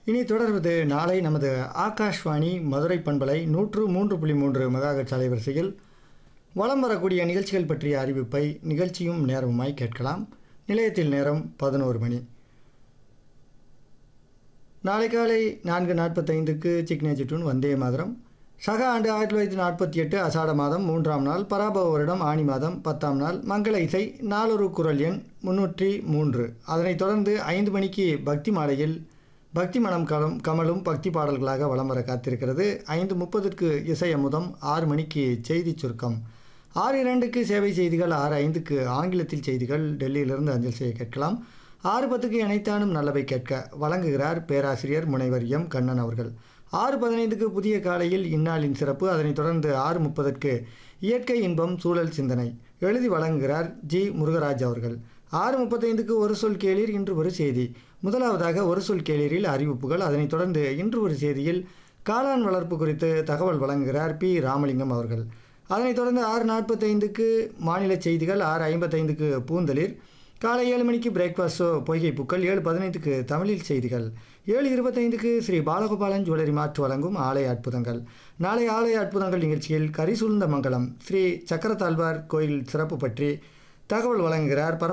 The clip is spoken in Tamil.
இனி தொடர்வது நாளை நமது ஆகாஷ்வாணி மதுரை பண்பலை நூற்று மூன்று புள்ளி மூன்று மெகாஹெர்ட்ஸ் அலைவரிசையில் வலம் வரக்கூடிய நிகழ்ச்சிகள் பற்றிய அறிவிப்பை நிகழ்ச்சியும் நேரமுமாய் கேட்கலாம் நிலையத்தில் நேரம் பதினோரு மணி நாளை காலை நான்கு நாற்பத்தைந்துக்கு சிக்னேஜி டூன் வந்தே மாதரம் சக ஆண்டு ஆயிரத்தி தொள்ளாயிரத்தி நாற்பத்தி எட்டு அசாட மாதம் மூன்றாம் நாள் பராபவ வருடம் ஆணி மாதம் பத்தாம் நாள் மங்கள இசை நாலொரு குரல் எண் முன்னூற்றி மூன்று அதனைத் தொடர்ந்து ஐந்து மணிக்கு பக்தி மாலையில் பக்தி மனம் கலம் கமலும் பக்தி பாடல்களாக வலம் வர காத்திருக்கிறது ஐந்து முப்பதுக்கு இசை அமுதம் ஆறு மணிக்கு செய்தி சுருக்கம் ஆறு இரண்டுக்கு சேவை செய்திகள் ஆறு ஐந்துக்கு ஆங்கிலத்தில் செய்திகள் டெல்லியிலிருந்து அஞ்சல் செய்ய கேட்கலாம் ஆறு பத்துக்கு இணைத்தானும் நல்லவை கேட்க வழங்குகிறார் பேராசிரியர் முனைவர் எம் கண்ணன் அவர்கள் ஆறு பதினைந்துக்கு புதிய காலையில் இந்நாளின் சிறப்பு அதனைத் தொடர்ந்து ஆறு முப்பதற்கு இயற்கை இன்பம் சூழல் சிந்தனை எழுதி வழங்குகிறார் ஜி முருகராஜ் அவர்கள் ஆறு முப்பத்தைந்துக்கு ஒரு சொல் கேளீர் இன்று ஒரு செய்தி முதலாவதாக ஒரு சொல் கேளீரில் அறிவிப்புகள் அதனைத் தொடர்ந்து இன்று ஒரு செய்தியில் காளான் வளர்ப்பு குறித்து தகவல் வழங்குகிறார் பி ராமலிங்கம் அவர்கள் அதனைத் தொடர்ந்து ஆறு நாற்பத்தைந்துக்கு மாநில செய்திகள் ஆறு ஐம்பத்தைந்துக்கு பூந்தளிர் காலை ஏழு மணிக்கு பிரேக்ஃபாஸ்ட் ஷோ பொய்கை புக்கள் ஏழு பதினைந்துக்கு தமிழில் செய்திகள் ஏழு இருபத்தைந்துக்கு ஸ்ரீ பாலகோபாலன் ஜுவல்லரி மாற்று வழங்கும் ஆலய அற்புதங்கள் நாளை ஆலய அற்புதங்கள் நிகழ்ச்சியில் கரிசூழ்ந்த மங்கலம் ஸ்ரீ சக்கரத்தாழ்வார் கோயில் சிறப்பு பற்றி தகவல் வழங்குகிறார் பரம